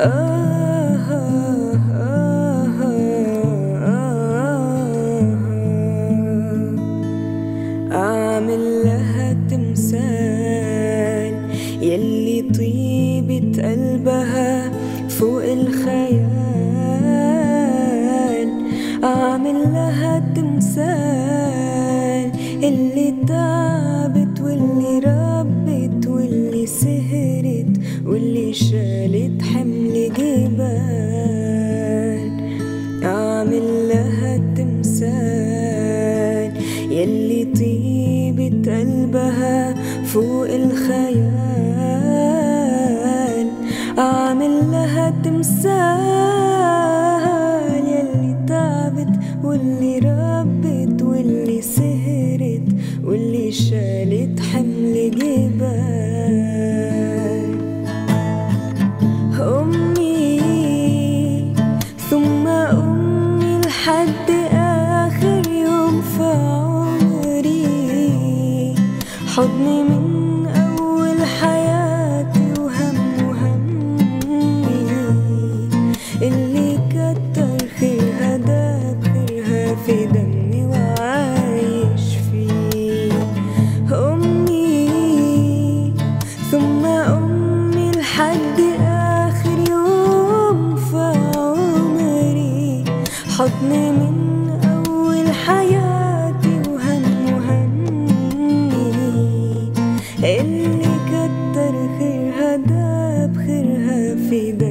أعمل لها تمثال يلي طيبة قلبها فوق الخيال أعمل لها تمثال اللي تعبت واللي ربت واللي سهرت واللي شالت حمل جبال أعمل لها تمثال يلي طيبة قلبها فوق الخيال أعمل لها تمثال يلي تعبت واللي ربت واللي سهرت واللي شالت حمل جبال أمي ثم أمي لحد آخر يوم في عمري حضني من أول حياتي وهم وهمي اللي كتر خيرها داب خيرها في دمي وعايش فيه أمي ثم أمي لحد آخر يوم في عمري حضني من أول حياتي وهم وهمي اللي كتر خيرها داب خيرها في دمي